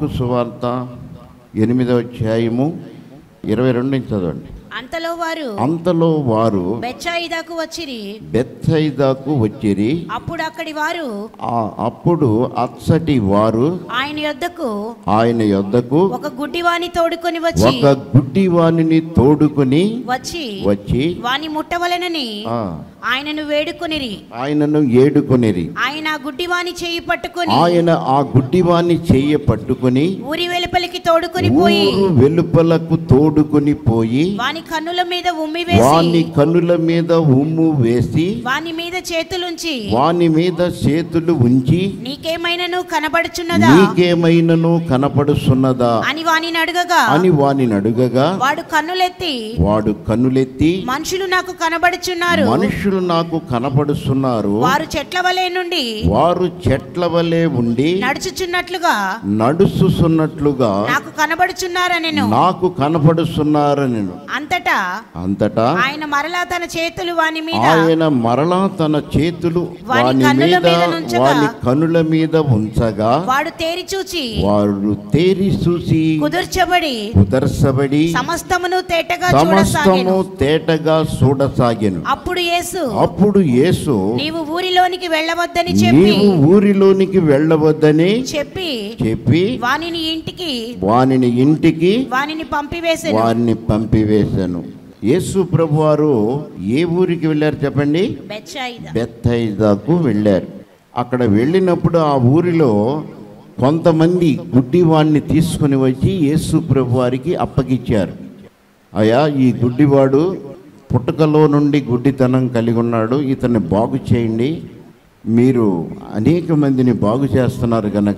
Mark సువార్త ఎనిమిదవ అధ్యాయము ఇరవై రెండు నుంచి చదవండి అంతలో వారు అంతలో వారు బెచ్చాయిదాకు వచ్చిరి బెత్సైదాకు వచ్చిరి అప్పుడు అక్కడి వారు ఆ అప్పుడు అచ్చటి వారు ఆయన యొద్దకు ఆయన యొద్దకు ఒక గుడ్డివాని తోడుకొని వచ్చి ఒక గుడ్డి వానిని తోడుకొని వచ్చి వచ్చి వాని ముట్టవలెనని ఆ, ఆయనను వేడుకొనిరి ఆయనను ఏడుకొనిరి ఆయన ఆ గుడ్డివాని చేయి పట్టుకొని ఆయన ఆ గుడ్డివాన్ని చెయ్య పట్టుకొని ఊరి వెలుపలికి తోడుకొని పోయి ఊరు వెలుపలకు తోడుకొని పోయి వాని కన్నుల మీద ఉమ్మి వాని వేసి కన్నుల మీద ఉమ్ము వేసి వాని మీద చేతులుంచి వాని మీద చేతులు ఉంచి నీకేమైనను కనబడుచున్నదా నీకేమైనను కనపడుస్తున్నదా అని వానిని అడగగా అని వాని అడుగగా వాడు కన్నులెత్తి వాడు కన్నులెత్తి మనుషులు నాకు కనబడుచున్నారు మనుషులు నాకు కనపడుస్తున్నారు వారు చెట్ల వలె నుండి వారు చెట్ల వలె ఉండి నడుచుచున్నట్లుగా నడుస్తున్నట్లుగా నాకు కనబడుచున్నారనెను నాకు కనపడుస్తున్నారని అంతటా అంతటా ఆయన మరలా తన చేతులు వాని మీద ఆయన మరలా తన చేతులు వాని వాని కన్నుల మీద మీద నుంచగా, వాని కనుల మీద ఉంచగా వాడు తేరి చూచి వారు తేరి చూసి కుదుర్చబడి కుదర్చబడి సమస్తమును తేటగా సమస్తము చూడసాగెను తేటగా చూడసాగెను అప్పుడు యేసు అప్పుడు యేసు నీవు ఊరిలోనికి వెళ్ళవద్దని చెప్పి నీవు ఊరిలోనికి వెళ్ళవద్దని చెప్పి చెప్పి వానిని ఇంటికి వానిని ఇంటికి వానిని పంపివేసెను వారిని పంపివేశాను యేసు ప్రభు వారు ఏ ఊరికి వెళ్ళారు చెప్పండి బెచ్చాయిదా బెత్తైదాకు వెళ్ళారు అక్కడ వెళ్ళినప్పుడు ఆ ఊరిలో కొంతమంది గుడ్డివాడిని తీసుకుని వచ్చి యేసు ప్రభు వారికి అప్పగిచ్చారు అయా ఈ గుడ్డివాడు పుట్టుకలో నుండి గుడ్డితనం కలిగి ఉన్నాడు ఇతన్ని బాగు చేయండి మీరు అనేక మందిని బాగు చేస్తున్నారు కనుక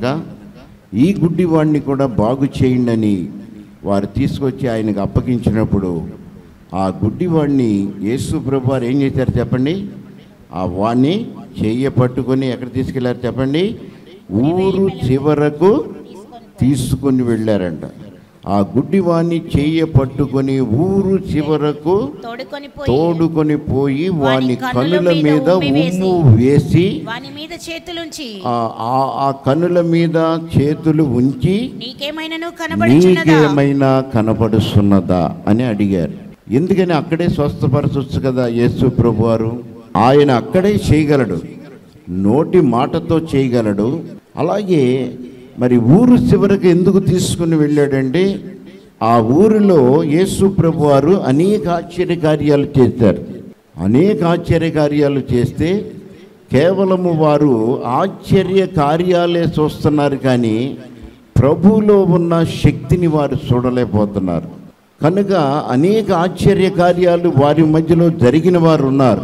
ఈ గుడ్డివాడిని కూడా బాగు చేయండి అని వారు తీసుకొచ్చి ఆయనకు అప్పగించినప్పుడు ఆ గుడ్డివాడిని యేసు ప్రభు వారు ఏం చేశారు చెప్పండి ఆ వాణ్ణి చెయ్య పట్టుకొని ఎక్కడ తీసుకెళ్లారు చెప్పండి ఊరు చివరకు తీసుకొని వెళ్ళారంట ఆ గుడ్డివాణ్ణి చెయ్య పట్టుకొని ఊరు చివరకు తోడుకొని పోయి తోడుకొని పోయి వాని వాని కనుల కన్నుల మీద మీద ఉమ్మి ఉమ్ము వేసి వాని మీద చేతులుంచి ఆ- ఆ- ఆ కనుల మీద చేతులు ఉంచి నీకేమైనను కనబడుచున్నదా నీకేమైనా కనపడుస్తున్నదా అని అడిగారు ఎందుకని అక్కడే స్వస్థపరచవచ్చు కదా యేసు ప్రభు వారు ఆయన అక్కడే చేయగలడు నోటి మాటతో చేయగలడు అలాగే మరి ఊరు చివరికి ఎందుకు తీసుకుని వెళ్ళాడంటే ఆ ఊరిలో యేసు ప్రభు వారు అనేక ఆశ్చర్య కార్యాలు చేశారు అనేక ఆశ్చర్య కార్యాలు చేస్తే కేవలము వారు ఆశ్చర్య కార్యాలే చూస్తున్నారు కానీ ప్రభువులో ఉన్న శక్తిని వారు చూడలేకపోతున్నారు కనుక అనేక ఆశ్చర్య కార్యాలు వారి మధ్యలో జరిగిన వారు ఉన్నారు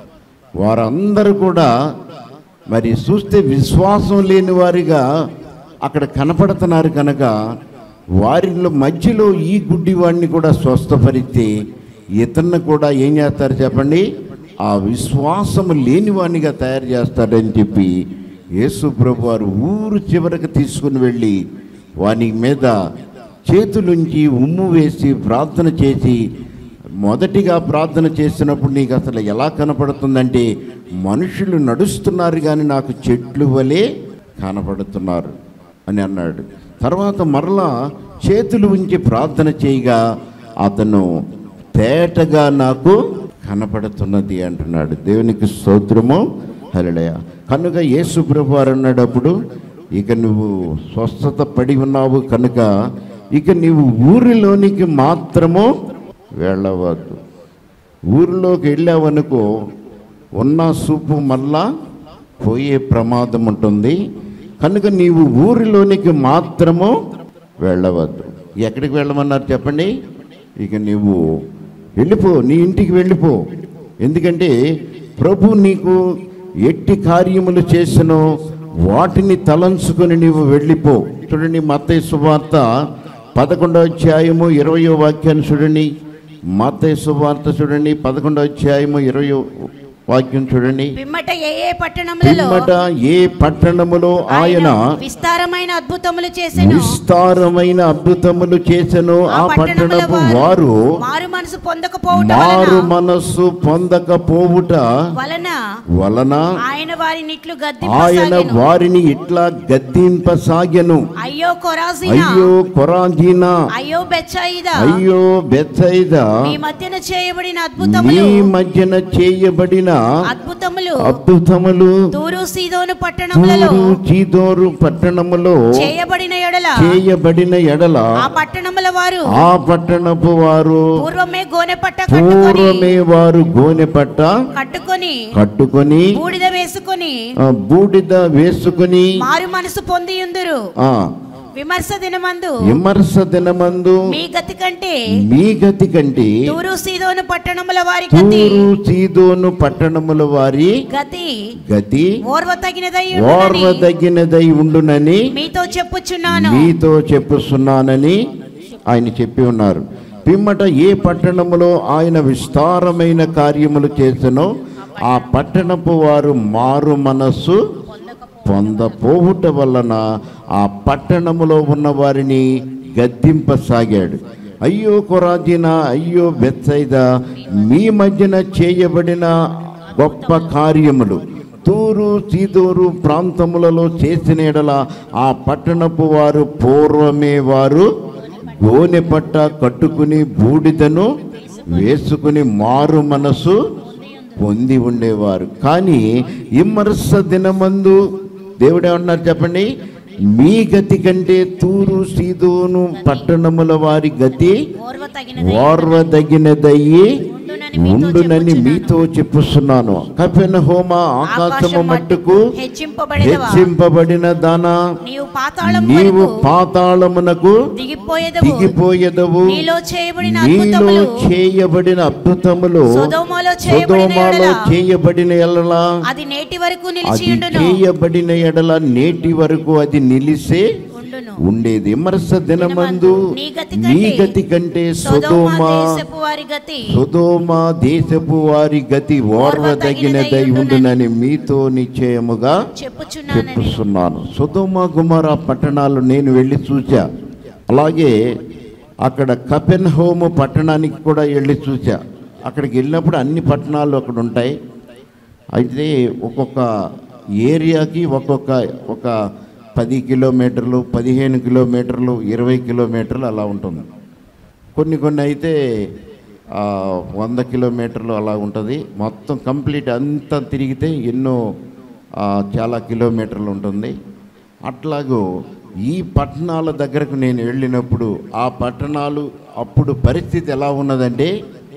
వారందరూ కూడా మరి చూస్తే విశ్వాసం లేని వారిగా అక్కడ కనపడుతున్నారు కనుక వారిలో మధ్యలో ఈ గుడ్డివాడిని కూడా స్వస్థపరిస్తే ఇతన్ని కూడా ఏం చేస్తారు చెప్పండి ఆ విశ్వాసము లేనివాడినిగా తయారు చేస్తాడని చెప్పి యేసు ప్రభు వారు ఊరు చివరకు తీసుకుని వెళ్ళి వాని మీద చేతులుంచి ఉమ్ము వేసి ప్రార్థన చేసి మొదటిగా ప్రార్థన చేసినప్పుడు నీకు అసలు ఎలా కనపడుతుందంటే మనుషులు నడుస్తున్నారు కానీ నాకు చెట్లు వలె కనపడుతున్నారు అని అన్నాడు తర్వాత మరలా చేతులు ఉంచి ప్రార్థన చేయగా అతను తేటగా నాకు కనపడుతున్నది అంటున్నాడు దేవునికి స్తోత్రము హరిడయ కనుక యేసు ప్రభు వారు అన్నాడప్పుడు ఇక నువ్వు స్వస్థత పడి ఉన్నావు కనుక ఇక నీవు ఊరిలోనికి మాత్రము వెళ్ళవద్దు ఊరిలోకి వెళ్ళావనుకో ఉన్న సూపు మళ్ళా పోయే ప్రమాదం ఉంటుంది కనుక నీవు ఊరిలోనికి మాత్రము వెళ్ళవద్దు ఎక్కడికి వెళ్ళమన్నారు చెప్పండి ఇక నీవు వెళ్ళిపో నీ ఇంటికి వెళ్ళిపో ఎందుకంటే ప్రభు నీకు ఎట్టి కార్యములు చేసినో వాటిని తలంచుకొని నీవు వెళ్ళిపో చూడండి మత్తయి సువార్త పదకొండో అధ్యాయము ఇరవయో వాక్యాన్ని చూడండి మత్తయి సువార్త చూడండి పదకొండో అధ్యాయము ఇరవయో వాక్యం చూడండి పిమ్మట ఏ ఏ పట్టణములలో పిమ్మట ఏ పట్టణములో ఆయన విస్తారమైన అద్భుతములు చేసెను విస్తారమైన అద్భుతములు చేసెను ఆ పట్టణపు వారు మారు మనసు పొందకపోవట మారు వలన మనస్సు పొందకపోవుట వలన వలన ఆయన వారిని ఇట్లు ఆయన గద్దింపసాగెను వారిని ఇట్లా గద్దింపసాగెను అయ్యో కొరాజీనా అయ్యో కొరాజీనా అయ్యో బెచ్చాయిదా అయ్యో బెత్సైదా మీ మధ్యన చేయబడిన మీ అద్భుతములు మధ్యన చేయబడిన అద్భుతములు అద్భుతములు తూరు సీదోను పట్టణములలో తూరు చీదోరు పట్టణములో చేయబడిన ఎడల చేయబడిన ఎడల ఆ పట్టణముల వారు ఆ పట్టణపు వారు పూర్వమే గోనె పట్ట కట్టుకొని పూర్వమే వారు గోనె పట్ట కట్టుకొని కట్టుకొని బూడిద వేసుకొని ఆ బూడిద వేసుకుని మారు మనసు పొందియుందురు ఆ విమర్శ దినమందు విమర్శ దినమందు మీ గతి కంటే మీ గతి కంటే తూరు సీదోను పట్టణముల వారి గతి తూరు చీదోను పట్టణముల వారి గతి గతి ఓర్వ తగినదై ఓర్వదగినదై ఉండునని మీతో చెప్పుచున్నాను మీతో చెప్పుస్తున్నానని ఆయన చెప్పి ఉన్నారు పిమ్మట ఏ పట్టణములో ఆయన విస్తారమైన కార్యములు చేసనో ఆ పట్టణపు వారు మారు మనస్సు పొందపోవుట వలన ఆ పట్టణములో ఉన్న వారిని గద్దింపసాగాడు అయ్యో కొరాజిన అయ్యో బెత్సైద మీ మధ్యన చేయబడిన గొప్ప కార్యములు తూరు సీదోరు ప్రాంతములలో చేసిన ఎడల ఆ పట్టణపు వారు పూర్వమే వారు గోనె పట్ట కట్టుకుని బూడిదను వేసుకుని మారు మనసు పొంది ఉండేవారు కానీ ఇమ్మర్స దినమందు దేవుడు ఏమన్నారు చెప్పండి మీ గతి కంటే తూరు సీదోను పట్టణముల వారి గతి ఓర్వ తగినదై ఓర్వదగినదయ్యి ఉండునని మీతో ఉండునని చెప్పుచున్నాను. మీతో చెప్పుస్తున్నాను కపెన హోమ ఆకాశము మట్టుకు హెచ్చింపబడినవా హెచ్చింపబడిన దానా నీవు పాతాళం నీవు వరకు పాతాళమునకు దిగిపోయేదవు దిగిపోయేదవు నీలో చేయబడిన నీలో అద్భుతములు చేయబడిన అద్భుతములు సొదొమలో చేయబడిన సొదొమలో ఎడల చేయబడిన ఎడల అది నేటి వరకు అది నిలిచియుండును చేయబడిన ఎడల నేటి వరకు అది నిలిసే ఉండును ఉండేది విమర్శ దినమందు నీ గతి నీ కంటే గతి కంటే సొదొమ సొదోమ దేశపు వారి గతి సుధోమ దేశపు వారి గతి ఓర్వదగినదై ఉండునని మీతో నిశ్చయముగా చెప్పుచున్నానని చెప్పుస్తున్నాను సుధోమ గుమర పట్టణాలు నేను వెళ్ళి చూసా అలాగే అక్కడ కపెన్ హోమ్ పట్టణానికి కూడా వెళ్ళి చూసా అక్కడికి వెళ్ళినప్పుడు అన్ని పట్టణాలు అక్కడ ఉంటాయి అయితే ఒక్కొక్క ఏరియాకి ఒక్కొక్క ఒక పది కిలోమీటర్లు పదిహేను కిలోమీటర్లు ఇరవై కిలోమీటర్లు అలా ఉంటుంది కొన్ని కొన్ని అయితే ఆ, వంద కిలోమీటర్లు అలా ఉంటుంది మొత్తం కంప్లీట్ అంతా తిరిగితే ఎన్నో ఆ, చాలా కిలోమీటర్లు ఉంటుంది అట్లాగూ ఈ పట్టణాల దగ్గరకు నేను వెళ్ళినప్పుడు ఆ పట్టణాలు అప్పుడు పరిస్థితి ఎలా ఉన్నదంటే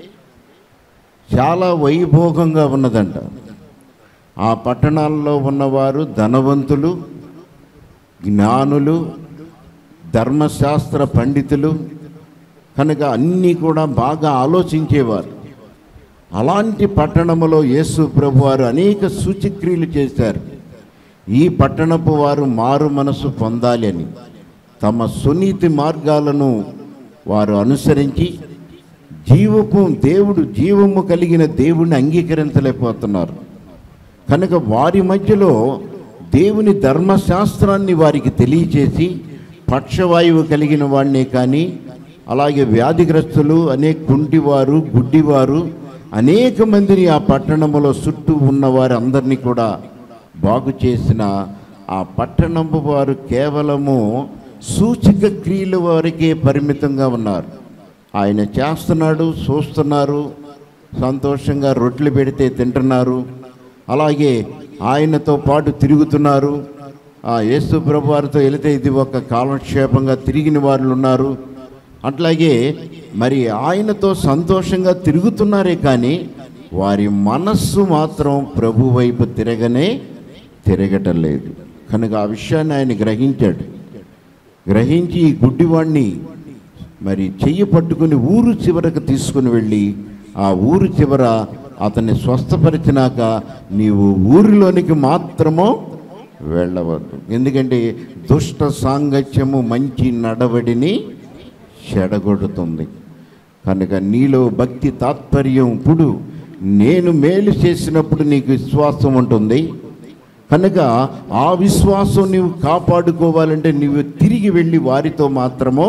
చాలా వైభోగంగా ఉన్నదంట ఆ పట్టణాల్లో ఉన్నవారు ధనవంతులు జ్ఞానులు ధర్మశాస్త్ర పండితులు కనుక అన్నీ కూడా బాగా ఆలోచించేవారు అలాంటి పట్టణములో యేసు ప్రభు వారు అనేక సూచక్రియలు చేశారు ఈ పట్టణపు వారు మారు మనసు పొందాలి అని తమ సునీతి మార్గాలను వారు అనుసరించి జీవపు దేవుడు జీవము కలిగిన దేవుణ్ణి అంగీకరించలేకపోతున్నారు కనుక వారి మధ్యలో దేవుని ధర్మశాస్త్రాన్ని వారికి తెలియచేసి పక్షవాయువు కలిగిన వాడినే కానీ అలాగే వ్యాధిగ్రస్తులు అనేక కుంటివారు గుడ్డివారు అనేక మందిని ఆ పట్టణములో చుట్టూ ఉన్నవారు అందరినీ కూడా బాగు చేసిన ఆ పట్టణము వారు కేవలము సూచక క్రియల వారికే పరిమితంగా ఉన్నారు ఆయన చేస్తున్నాడు చూస్తున్నారు సంతోషంగా రొట్టెలు పెడితే తింటున్నారు అలాగే ఆయనతో పాటు తిరుగుతున్నారు ఆ యేసు ప్రభు వారితో వెళితే ఇది ఒక కాలక్షేపంగా తిరిగిన వారు ఉన్నారు అట్లాగే మరి ఆయనతో సంతోషంగా తిరుగుతున్నారే కానీ వారి మనస్సు మాత్రం ప్రభు వైపు తిరగనే తిరగటం లేదు కనుక ఆ విషయాన్ని ఆయన గ్రహించాడు గ్రహించి ఈ గుడ్డివాణ్ణి మరి చెయ్యి పట్టుకుని ఊరు చివరకు తీసుకుని వెళ్ళి ఆ ఊరు చివర అతన్ని స్వస్థపరిచినాక నీవు ఊరిలోనికి మాత్రము వెళ్ళవద్దు ఎందుకంటే దుష్ట సాంగత్యము మంచి నడవడిని చెడగొడుతుంది కనుక నీలో భక్తి తాత్పర్యం ఇప్పుడు నేను మేలు చేసినప్పుడు నీకు విశ్వాసం ఉంటుంది కనుక ఆ విశ్వాసం నీవు కాపాడుకోవాలంటే నీవు తిరిగి వెళ్ళి వారితో మాత్రము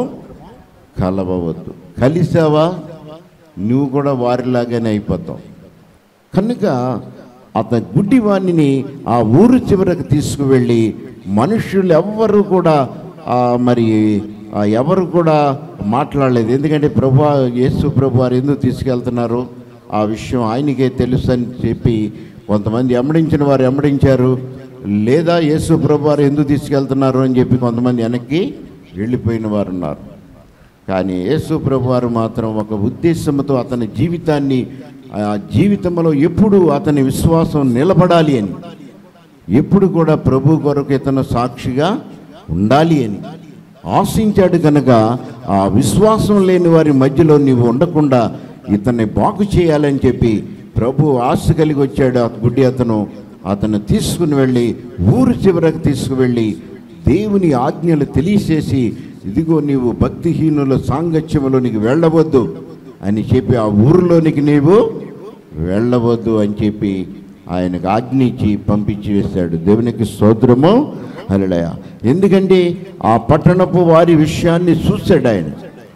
కలవవద్దు కలిసావా నువ్వు కూడా వారిలాగానే అయిపోతావు కనుక అతని గుడ్డివాణిని ఆ ఊరు చివరకు తీసుకువెళ్ళి మనుషులు ఎవ్వరు కూడా ఆ, మరి ఆ, ఎవరు కూడా మాట్లాడలేదు ఎందుకంటే ప్రభు యేసు ప్రభు వారు ఎందుకు తీసుకెళ్తున్నారు ఆ విషయం ఆయనకే తెలుసు అని చెప్పి కొంతమంది ఎమ్మడించిన వారు ఎమ్మడించారు లేదా యేసు ప్రభు వారు ఎందుకు తీసుకెళ్తున్నారు అని చెప్పి కొంతమంది వెనక్కి వెళ్ళిపోయిన వారు ఉన్నారు కానీ యేసు ప్రభు వారు మాత్రం ఒక ఉద్దేశంతో అతని జీవితాన్ని ఆ జీవితంలో ఎప్పుడు అతని విశ్వాసం నిలబడాలి అని ఎప్పుడు కూడా ప్రభు కొరకు ఇతను సాక్షిగా ఉండాలి అని ఆశించాడు కనుక ఆ విశ్వాసం లేని వారి మధ్యలో నీవు ఉండకుండా ఇతన్ని బాగు చేయాలని చెప్పి ప్రభు ఆశ కలిగి వచ్చాడు ఆ గుడ్డి అతను అతను తీసుకుని వెళ్ళి ఊరు చివరకు తీసుకువెళ్ళి దేవుని ఆజ్ఞలు తెలియచేసి ఇదిగో నీవు భక్తిహీనుల సాంగత్యములోనికి వెళ్ళవద్దు అని చెప్పి ఆ ఊరిలోనికి నీవు వెళ్ళవద్దు అని చెప్పి ఆయనకు ఆజ్ఞ ఇచ్చి పంపించి వేశాడు దేవునికి స్తోత్రము హల్లెలూయ ఎందుకంటే ఆ పట్టణపు వారి విషయాన్ని చూశాడు ఆయన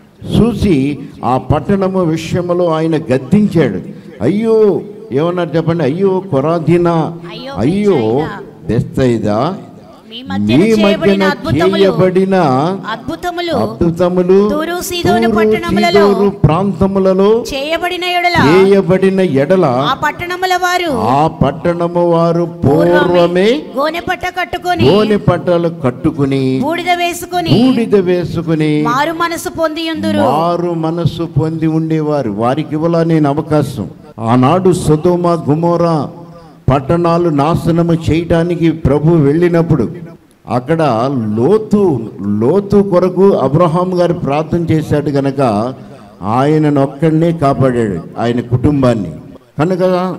చూసి ఆ పట్టణము విషయంలో ఆయన గద్దించాడు అయ్యో ఏమన్నారు చెప్పండి అయ్యో కొరాధీనా అయ్యో, అయ్యో బెత్సయిదా. బెస్తయిదా మీ నీ మధ్యన చేయబడిన మధ్యన అద్భుతములు చేయబడిన అద్భుతములు అద్భుతములు తూరు సీదోను తూరు పట్టణములలో సీదోను ప్రాంతములలో చేయబడిన ఎడల చేయబడిన ఎడల ఆ పట్టణముల వారు ఆ పట్టణము వారు పూర్వమే గోనె పట్ట కట్టుకొని గోనె పట్టలు కట్టుకుని బూడిద వేసుకొని బూడిద వేసుకుని మారు మనసు పొందియుందురు వారు మనస్సు పొంది ఉండేవారు వారికి ఇవ్వాల నేను అవకాశం ఆనాడు సొదోమ గుమోరా పట్టణాలు నాశనము చేయటానికి ప్రభు వెళ్ళినప్పుడు అక్కడ లోతు లోతు కొరకు అబ్రహాం గారు ప్రార్థన చేశాడు గనక ఆయనను ఒక్కడనే కాపాడాడు ఆయన కుటుంబాన్ని కనుక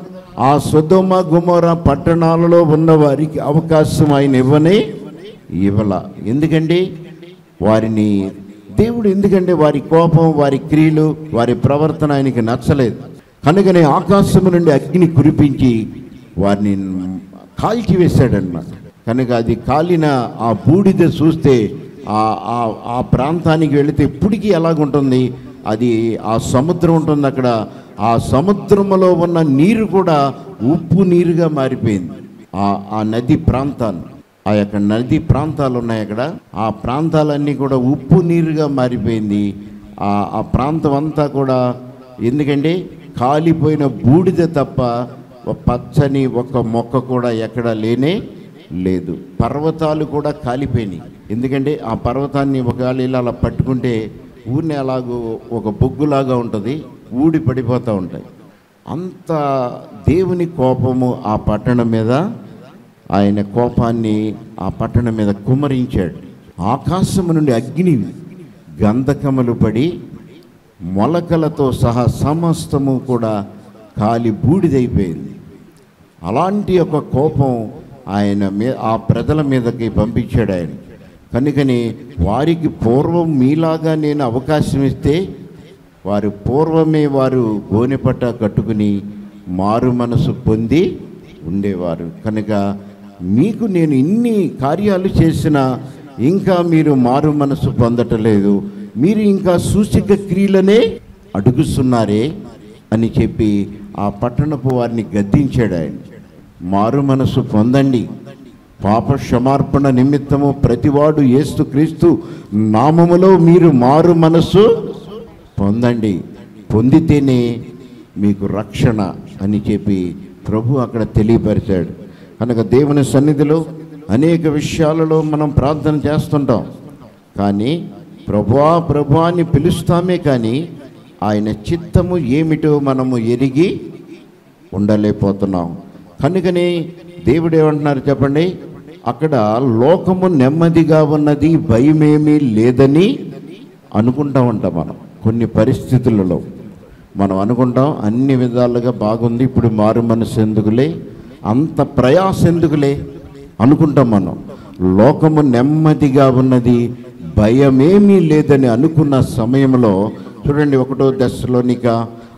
ఆ సొదోమ గుమోరా పట్టణాలలో ఉన్న వారికి అవకాశం ఆయన ఇవ్వనే ఇవ్వల ఎందుకంటే వారిని దేవుడు ఎందుకంటే వారి కోపం వారి క్రియలు వారి ప్రవర్తన ఆయనకి నచ్చలేదు కనుకనే ఆకాశము నుండి అగ్ని కురిపించి వారిని కాల్చివేశాడన్నమాట కనుక అది కాలిన ఆ బూడిద చూస్తే ఆ ఆ- ఆ ప్రాంతానికి వెళితే ఇప్పటికీ ఎలాగుంటుంది అది ఆ సముద్రం ఉంటుంది అక్కడ ఆ సముద్రములో ఉన్న నీరు కూడా ఉప్పు నీరుగా మారిపోయింది ఆ ఆ నది ప్రాంతాలు ఆ యొక్క నది ప్రాంతాలు ఉన్నాయి అక్కడ ఆ ప్రాంతాలన్నీ కూడా ఉప్పు నీరుగా మారిపోయింది ఆ ఆ ప్రాంతం అంతా కూడా ఎందుకంటే కాలిపోయిన బూడిద తప్ప ఒక పచ్చని ఒక మొక్క కూడా ఎక్కడ లేనే లేదు పర్వతాలు కూడా కాలిపోయినాయి ఎందుకంటే ఆ పర్వతాన్ని ఒకవేళ ఇలా అలా పట్టుకుంటే ఊరిని అలాగూ ఒక బొగ్గులాగా ఉంటుంది ఊడి పడిపోతూ ఉంటాయి అంత దేవుని కోపము ఆ పట్టణం మీద ఆయన కోపాన్ని ఆ పట్టణం మీద కుమ్మరించాడు ఆకాశము నుండి అగ్ని గంధకములు పడి మొలకలతో సహా సమస్తము కూడా కాలి బూడిదైపోయింది అలాంటి ఒక కోపం ఆయన మీ ఆ ప్రజల మీదకి పంపించాడు ఆయన కనుకని వారికి పూర్వం మీలాగా నేను అవకాశం ఇస్తే వారు పూర్వమే వారు గోనెపట్ట కట్టుకుని మారు మనసు పొంది ఉండేవారు కనుక మీకు నేను ఇన్ని కార్యాలు చేసినా ఇంకా మీరు మారు మనసు పొందటలేదు మీరు ఇంకా సూచిక క్రియలనే అడుగుతున్నారే అని చెప్పి ఆ పట్టణపు వారిని గద్దించాడు ఆయన మారు మనసు పొందండి పాప క్షమార్పణ నిమిత్తము ప్రతివాడు ఏస్తు క్రీస్తు నామములో మీరు మారు మనసు పొందండి పొందితేనే మీకు రక్షణ అని చెప్పి ప్రభు అక్కడ తెలియపరిచాడు కనుక దేవుని సన్నిధిలో అనేక విషయాలలో మనం ప్రార్థన చేస్తుంటాం కానీ ప్రభువా ప్రభు అని పిలుస్తామే కానీ ఆయన చిత్తము ఏమిటో మనము ఎరిగి ఉండలేకపోతున్నాం కనుకనే దేవుడు ఏమంటున్నారు చెప్పండి అక్కడ లోకము నెమ్మదిగా ఉన్నది భయమేమీ లేదని అనుకుంటా ఉంటాం మనం కొన్ని పరిస్థితులలో మనం అనుకుంటాం అన్ని విధాలుగా బాగుంది ఇప్పుడు మారు మనసు ఎందుకులే అంత ప్రయాస ఎందుకులే అనుకుంటాం మనం లోకము నెమ్మదిగా ఉన్నది భయమేమీ లేదని అనుకున్న సమయంలో చూడండి ఒకటో దశలోనిక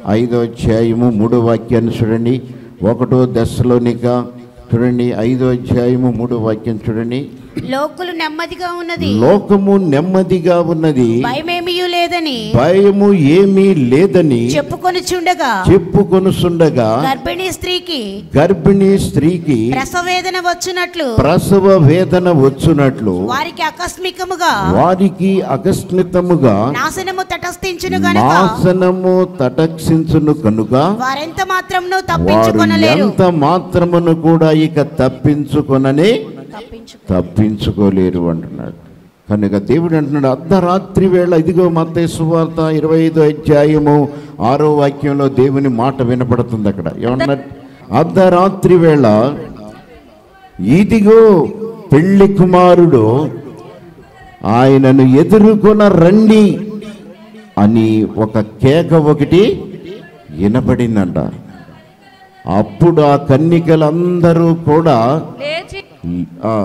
ఐదో అధ్యాయము మూడో వాక్యాన్ని చూడండి ఒకటో దశలోనిక చూడండి ఐదో అధ్యాయము మూడో వాక్యం చూడండి లోకులు నెమ్మదిగా ఉన్నది లోకము నెమ్మదిగా ఉన్నది భయమేమీ లేదని భయము ఏమీ లేదని చెప్పుకొని చుండగా చెప్పుకొనుసుండగా గర్భిణీ స్త్రీకి గర్భిణీ స్త్రీకి ప్రసవేదన వచ్చునట్లు ప్రసవ వేదన వచ్చునట్లు వారికి ఆకస్మికముగా వారికి అకస్మితముగా నాశనము తటస్థించును గనుక నాశనము తటక్షించును కనుక వారెంత మాత్రమును వారు తప్పించుకొనలేరు ఎంత మాత్రమును కూడా ఇక తప్పించుకొనని తప్పించు తప్పించుకోలేరు అంటున్నాడు కనుక దేవుడు అంటున్నాడు అర్ధరాత్రి వేళ ఇదిగో మత్తయి సువార్త ఇరవై ఐదో అధ్యాయము ఆరో వాక్యంలో దేవుని మాట వినపడుతుంది అక్కడ ఏమన్నారు అర్ధరాత్రి వేళ ఇదిగో పెళ్లి కుమారుడు ఆయనను ఎదుర్కొన రండి అని ఒక కేక ఒకటి వినపడిందంట అప్పుడు ఆ కన్నికలందరూ కూడా లేచి ఆ,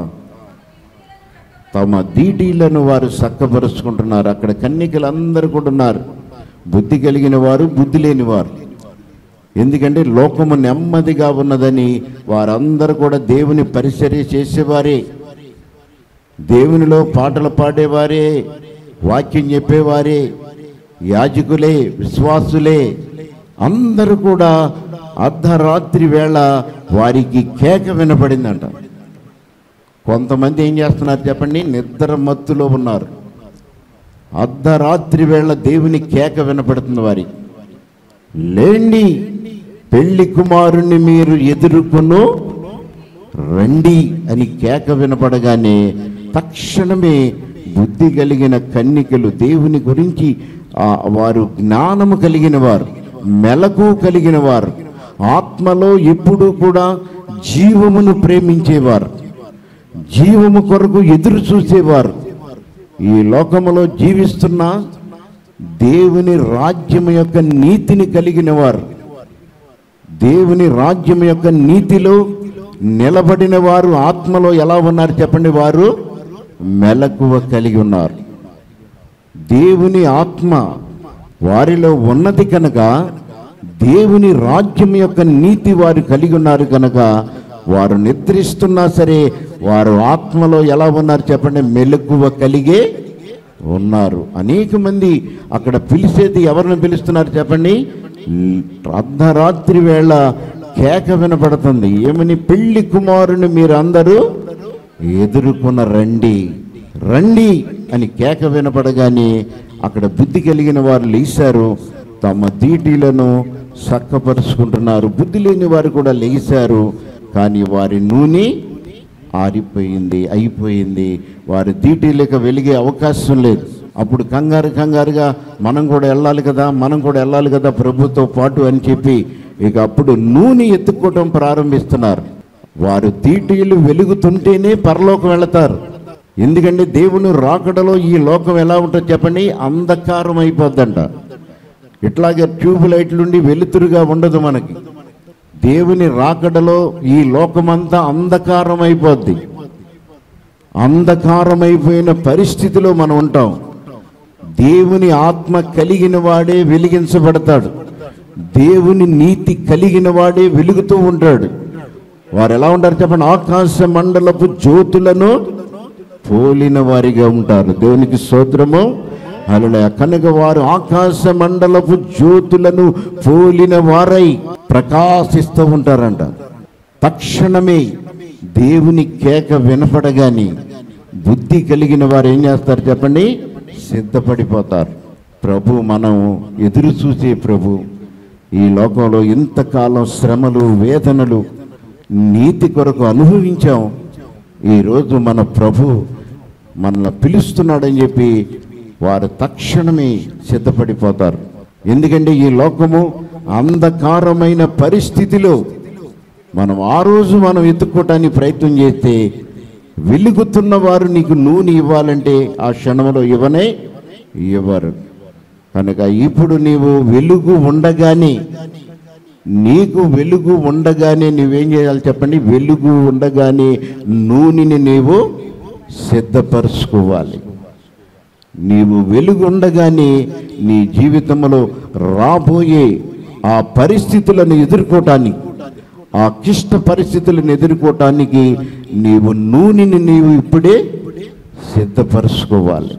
తమ దీటీలను వారు చక్కపరుచుకుంటున్నారు అక్కడ కన్నికలందరూ కూడా ఉన్నారు బుద్ధి కలిగిన వారు బుద్ధి లేని వారు ఎందుకంటే లోకము నెమ్మదిగా ఉన్నదని వారందరూ కూడా దేవుని పరిచర్య చేసేవారే దేవునిలో పాటలు పాడేవారే వాక్యం చెప్పేవారే యాజకులే విశ్వాసులే అందరూ కూడా అర్ధరాత్రి వేళ వారికి కేక వినపడిందంట కొంతమంది ఏం చేస్తున్నారు చెప్పండి నిద్ర మత్తులో ఉన్నారు అర్ధరాత్రి వేళ దేవుని కేక వినపడుతుంది వారికి లేండి పెళ్లి కుమారుణ్ణి మీరు ఎదుర్కొను రండి అని కేక వినపడగానే తక్షణమే బుద్ధి కలిగిన కన్నికలు దేవుని గురించి ఆ, వారు జ్ఞానము కలిగిన వారు మెలకు కలిగిన వారు ఆత్మలో ఎప్పుడూ కూడా జీవమును ప్రేమించేవారు జీవము కొరకు ఎదురు చూసేవారు ఈ లోకములో జీవిస్తున్న దేవుని రాజ్యం యొక్క నీతిని కలిగిన వారు దేవుని రాజ్యం యొక్క నీతిలో నిలబడిన వారు ఆత్మలో ఎలా ఉన్నారు చెప్పండి వారు మెలకువ కలిగి ఉన్నారు దేవుని ఆత్మ వారిలో ఉన్నది కనుక దేవుని రాజ్యం యొక్క నీతి వారు కలిగి ఉన్నారు కనుక వారు నిద్రిస్తున్నా సరే వారు ఆత్మలో ఎలా ఉన్నారు చెప్పండి మెలకువ కలిగే ఉన్నారు అనేక మంది అక్కడ పిలిచేది ఎవరిని పిలుస్తున్నారు చెప్పండి అర్ధరాత్రి వేళ కేక వినపడుతుంది ఏమని పెళ్లి కుమారుని మీరు అందరూ ఎదుర్కొన్న రండి రండి అని కేక వినపడగానే అక్కడ బుద్ధి కలిగిన వారు లేచారు తమ దీటీలను చక్కపరుచుకుంటున్నారు బుద్ధి లేని వారు కూడా లేచారు కానీ వారి నూనె ఆరిపోయింది అయిపోయింది వారి దీటీలకు వెలిగే అవకాశం లేదు అప్పుడు కంగారు కంగారుగా మనం కూడా వెళ్ళాలి కదా మనం కూడా వెళ్ళాలి కదా ప్రభుతో పాటు అని చెప్పి ఇక అప్పుడు నూనె ఎత్తుకోవటం ప్రారంభిస్తున్నారు వారు తీటీలు వెలుగుతుంటేనే పరలోకం వెళతారు ఎందుకంటే దేవుని రాకడలో ఈ లోకం ఎలా ఉంటుందో చెప్పండి అంధకారం అయిపోద్దంట ఇట్లాగే ట్యూబ్ లైట్లుండి వెలుతురుగా ఉండదు మనకి దేవుని రాకడలో ఈ లోకమంతా అంధకారం అయిపోద్ది అంధకారమైపోయిన పరిస్థితిలో మనం ఉంటాం దేవుని ఆత్మ కలిగిన వాడే వెలిగించబడతాడు దేవుని నీతి కలిగిన వాడే వెలుగుతూ ఉంటాడు వారు ఎలా ఉంటారు చెప్పండి ఆకాశ మండలపు జ్యోతులను పోలిన వారిగా ఉంటారు దేవునికి స్తోత్రము అలా కనుక వారు ఆకాశ మండలపు జ్యోతులను పోలిన వారై ప్రకాశిస్తూ ఉంటారంట తక్షణమే దేవుని కేక వినపడగాని బుద్ధి కలిగిన వారు ఏం చేస్తారు చెప్పండి సిద్ధపడిపోతారు ప్రభు మనం ఎదురు చూసే ప్రభు ఈ లోకంలో ఇంతకాలం శ్రమలు వేదనలు నీతి కొరకు అనుభవించాం ఈరోజు మన ప్రభు మనల్ని పిలుస్తున్నాడని చెప్పి వారు తక్షణమే సిద్ధపడిపోతారు ఎందుకంటే ఈ లోకము అంధకారమైన పరిస్థితిలో మనం ఆ రోజు మనం ఎత్తుక్కోవటానికి ప్రయత్నం చేస్తే వెలుగుతున్న వారు నీకు నూనె ఇవ్వాలంటే ఆ క్షణంలో ఇవ్వనే ఇవ్వరు కనుక ఇప్పుడు నీవు వెలుగు ఉండగానే నీకు వెలుగు ఉండగానే నువ్వేం చేయాలి చెప్పండి వెలుగు ఉండగానే నూనెని నీవు సిద్ధపరచుకోవాలి నీవు వెలుగు ఉండగానే నీ జీవితంలో రాబోయే ఆ పరిస్థితులను ఎదుర్కోవటానికి ఆ క్లిష్ట పరిస్థితులను ఎదుర్కోవటానికి నీవు నూనెని నీవు ఇప్పుడే సిద్ధపరచుకోవాలి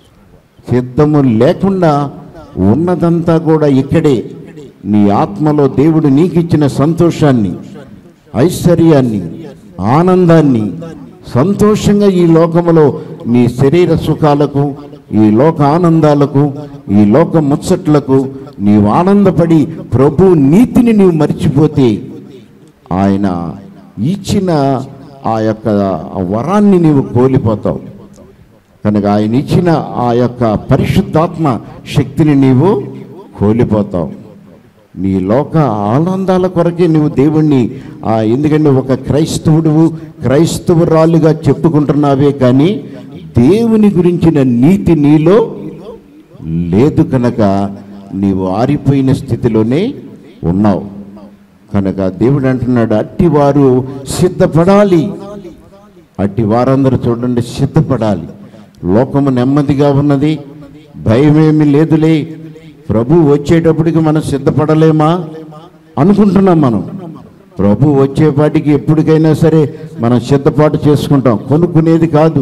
సిద్ధము లేకుండా ఉన్నదంతా కూడా ఇక్కడే నీ ఆత్మలో దేవుడు నీకిచ్చిన సంతోషాన్ని ఐశ్వర్యాన్ని ఆనందాన్ని సంతోషంగా ఈ లోకములో నీ శరీర సుఖాలకు ఈ లోక ఆనందాలకు ఈ లోక ముచ్చట్లకు నీవు ఆనందపడి ప్రభు నీతిని నీవు మర్చిపోతే ఆయన ఇచ్చిన ఆ యొక్క వరాన్ని నీవు కోల్పోతావు కనుక ఆయన ఇచ్చిన ఆ యొక్క పరిశుద్ధాత్మ శక్తిని నీవు కోల్పోతావు నీ లోక ఆనందాల కొరకే నువ్వు దేవుణ్ణి ఆ ఎందుకంటే ఒక క్రైస్తవుడు క్రైస్తవురాలుగా చెప్పుకుంటున్నావే కానీ దేవుని గురించిన నీతి నీలో లేదు కనుక నీవు ఆరిపోయిన స్థితిలోనే ఉన్నావు కనుక దేవుడు అంటున్నాడు అట్టి వారు సిద్ధపడాలి అట్టి వారందరూ చూడండి సిద్ధపడాలి లోకము నెమ్మదిగా ఉన్నది భయమేమి లేదులే ప్రభు వచ్చేటప్పటికి మనం సిద్ధపడలేమా అనుకుంటున్నాం మనం ప్రభు వచ్చేపాటికి ఎప్పటికైనా సరే మనం సిద్ధపాటు చేసుకుంటాం కొనుక్కునేది కాదు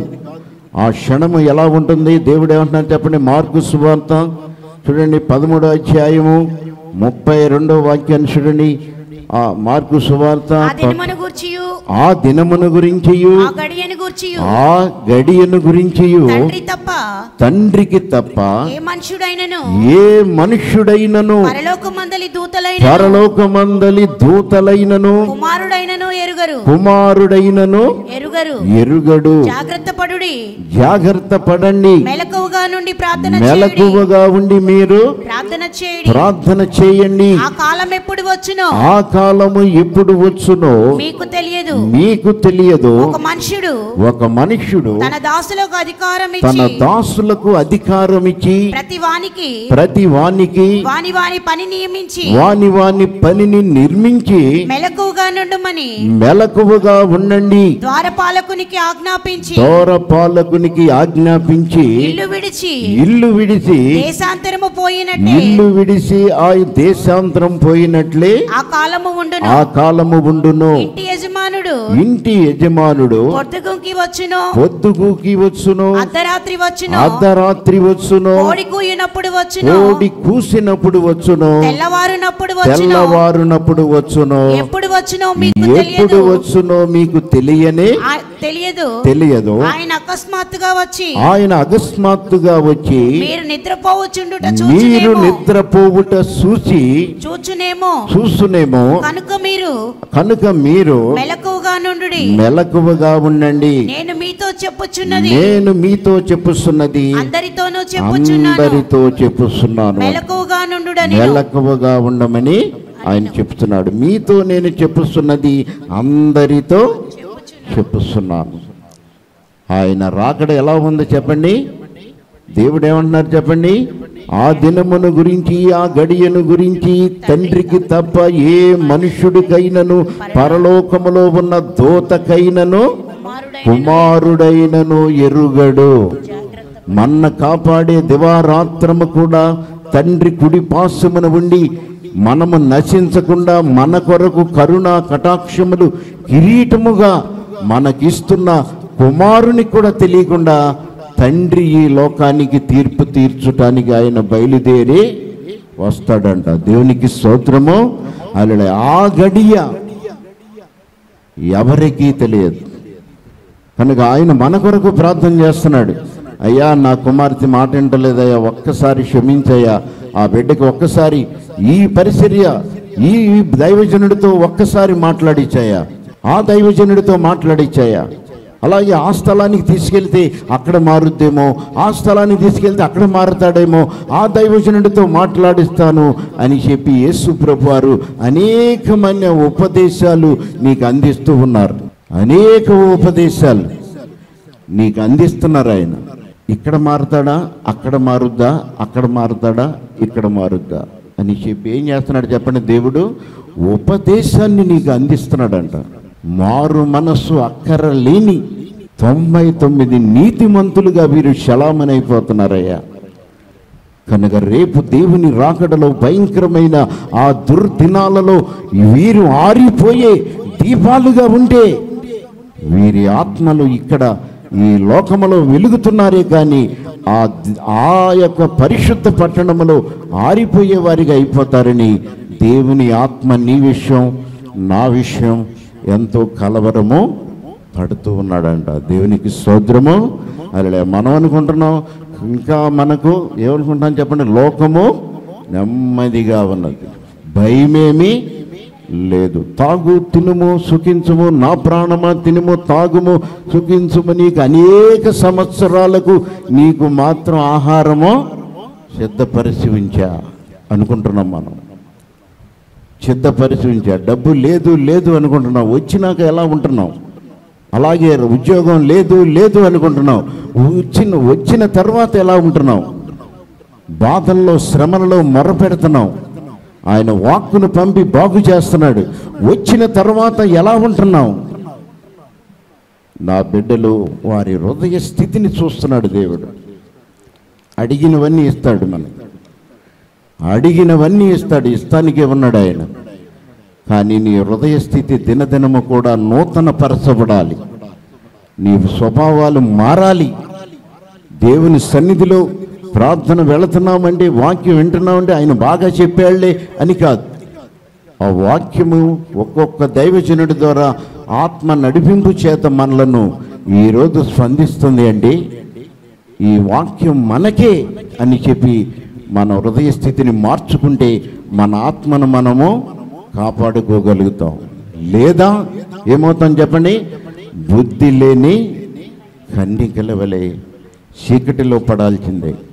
ఆ క్షణము ఎలా ఉంటుంది దేవుడు ఏమంటున్నారు చెప్పండి మార్కు సువార్త చూడండి పదమూడో అధ్యాయము ముప్పై రెండో వాక్యాన్ని చూడండి ఆ మార్కు సువార్త ఆ దినమును గూర్చియు ఆ దినమును గురించి ఆ గడియను గూర్చియు ఆ గడియను గురించి తండ్రి తప్ప తండ్రికి తప్ప ఏ మనుషుడైనను ఏ మనుష్యుడైనను పరలోకమందలి దూతలైన పరలోకమందలి దూతలైనను కుమారుడైనను ఎరుగరు కుమారుడైనను ఎరుగరు ఎరుగడు జాగ్రత్త పడుడి జాగ్రత్త పడండి మెలకువగా నుండి ప్రార్థన చేయుడి మెలకువగా ఉండి మీరు ప్రార్థన చేయుడి ప్రార్థన చేయండి ఆ కాలం ఎప్పుడు వచ్చునో ఆ కాలము ఎప్పుడు వచ్చునో మీకు తెలియదు మీకు తెలియదు ఒక మనుష్యుడు ఒక మనుష్యుడు తన దాసులకు అధికారం తన ఇచ్చి దాసులకు అధికారం ఇచ్చి ప్రతి వానికి ప్రతి వానికి వాని వాని పని నియమించి వాని వాని పనిని నిర్మించి మెలకువగా నుండుమని మెలకువగా ఉండండి ద్వారపాలకునికి ఆజ్ఞాపించి దూర పాలకునికి ఆజ్ఞాపించి ఇల్లు విడిచి ఇల్లు విడిచి దేశాంతరము పోయినట్టే ఇల్లు విడిచి ఆ దేశాంతరం పోయినట్లే ఆ కాలము ఉండును ఆ కాలము ఉండును ఇంటి యజమానుడు ఇంటి యజమానుడు పొద్దుగుంకి వచ్చును పొద్దుగూకి వచ్చును అర్ధరాత్రి వచ్చును అర్ధరాత్రి వచ్చును కోడి కూయినప్పుడు వచ్చును కోడి కూసినప్పుడు వచ్చును తెల్లవారునప్పుడు వచ్చును తెల్లవారునప్పుడు వచ్చును ఎప్పుడు వచ్చునో మీకు ఎప్పుడు తెలియదు వచ్చునో మీకు తెలియనే ఆ- తెలియదు తెలియదు ఆయన అకస్మాత్తుగా వచ్చి ఆయన అకస్మాత్తుగా వచ్చి మీరు నిద్రపోవచ్చుండుట మీరు చూచునేమో నిద్రపోవుట చూసి చూచునేమో చూసునేమో కనుక మీరు కనుక మీరు మెలకువగా నుండుడి మెలకువగా ఉండండి నేను మీతో చెప్పుచున్నది నేను మీతో చెప్పుస్తున్నది అందరితోనూ చెప్పుచున్నాను అందరితో చెప్పుస్తున్నాను మెలకువగా నుండుడని మెలకువగా ఉండమని ఆయన చెప్తున్నాడు మీతో నేను చెప్పుస్తున్నది అందరితో చెప్పుస్తున్నాను ఆయన రాకడ ఎలా ఉందో చెప్పండి దేవుడు ఏమంటున్నారు చెప్పండి ఆ దినమును గురించి ఆ గడియను గురించి తండ్రికి తప్ప ఏ మనుష్యుడికైనను పరలోకములో ఉన్న దోతకైనను కుమారుడైన కుమారుడైనను ఎరుగడు మన్న కాపాడే దివారాత్రము కూడా తండ్రి కుడి పాశమున ఉండి మనము నశించకుండా మన కొరకు కరుణ కటాక్షములు కిరీటముగా మనకిస్తున్న కుమారుని కూడా తెలియకుండా తండ్రి ఈ లోకానికి తీర్పు తీర్చుటానికి ఆయన బయలుదేరి వస్తాడంట దేవునికి స్తోత్రము అలా ఆ గడియ ఎవరికీ తెలియదు కనుక ఆయన మన కొరకు ప్రార్థన చేస్తున్నాడు అయ్యా నా కుమార్తె మాట వింటలేదయ్యా ఒక్కసారి క్షమించయ్యా ఆ బిడ్డకి ఒక్కసారి ఈ పరిచర్య ఈ దైవజనుడితో ఒక్కసారి మాట్లాడిచ్చాయా ఆ దైవజనుడితో మాట్లాడిచ్చాయా అలాగే ఆ స్థలానికి తీసుకెళ్తే అక్కడ మారుద్దేమో ఆ స్థలానికి తీసుకెళ్తే అక్కడ మారుతాడేమో ఆ దైవజనుడితో మాట్లాడిస్తాను అని చెప్పి యేసు ప్రభు వారు అనేకమైన ఉపదేశాలు నీకు అందిస్తూ ఉన్నారు అనేక ఉపదేశాలు నీకు అందిస్తున్నారు ఆయన ఇక్కడ మారుతాడా అక్కడ మారుద్దా అక్కడ మారుతాడా ఇక్కడ మారుద్దా అని చెప్పి ఏం చేస్తున్నాడు చెప్పండి దేవుడు ఉపదేశాన్ని నీకు అందిస్తున్నాడంట మారు మనస్సు అక్కర లేని తొంభై తొమ్మిది నీతిమంతులుగా వీరు శలామనైపోతున్నారయ్యా కనుక రేపు దేవుని రాకడలో భయంకరమైన ఆ దుర్దినాలలో వీరు ఆరిపోయే దీపాలుగా ఉంటే వీరి ఆత్మలు ఇక్కడ ఈ లోకములో వెలుగుతున్నారే కానీ ఆ ఆ యొక్క పరిశుద్ధ పట్టణములో ఆరిపోయే వారిగా అయిపోతారని దేవుని ఆత్మ నీ విషయం నా విషయం ఎంతో కలవరము పడుతూ ఉన్నాడంట దేవునికి సోద్రము అలా మనం అనుకుంటున్నాం ఇంకా మనకు ఏమనుకుంటాం చెప్పండి లోకము నెమ్మదిగా ఉన్నది భయమేమి లేదు తాగు తినుము సుఖించుము నా ప్రాణమా తినుము తాగుము సుఖించుము నీకు అనేక సంవత్సరాలకు నీకు మాత్రం ఆహారము సిద్ధపరిచి ఉంచా అనుకుంటున్నాం మనం సిద్ధపరిచి ఉంచా డబ్బు లేదు లేదు అనుకుంటున్నాం వచ్చినాక ఎలా ఉంటున్నాం అలాగే ఉద్యోగం లేదు లేదు అనుకుంటున్నాం వచ్చిన వచ్చిన తర్వాత ఎలా ఉంటున్నాం బాధల్లో శ్రమలలో మొరపెడుతున్నాం ఆయన వాక్కును పంపి బాగు చేస్తున్నాడు వచ్చిన తర్వాత ఎలా ఉంటున్నాం నా బిడ్డలు వారి హృదయ స్థితిని చూస్తున్నాడు దేవుడు అడిగినవన్నీ ఇస్తాడు మనకి అడిగినవన్నీ ఇస్తాడు ఇస్తానికే ఉన్నాడు ఆయన కానీ నీ హృదయ స్థితి దినదినము కూడా నూతన పరచబడాలి నీ స్వభావాలు మారాలి దేవుని సన్నిధిలో ప్రార్థన వెళుతున్నామంటే వాక్యం వింటున్నామంటే ఆయన బాగా చెప్పాళ్లే అని కాదు ఆ వాక్యము ఒక్కొక్క దైవజనుడి ద్వారా ఆత్మ నడిపింపు చేత మనలను ఈరోజు స్పందిస్తుంది అండి ఈ వాక్యం మనకే అని చెప్పి మన హృదయ స్థితిని మార్చుకుంటే మన ఆత్మను మనము కాపాడుకోగలుగుతాం లేదా ఏమవుతాం చెప్పండి బుద్ధి లేని కన్నికల వలె చీకటిలో పడాల్సిందే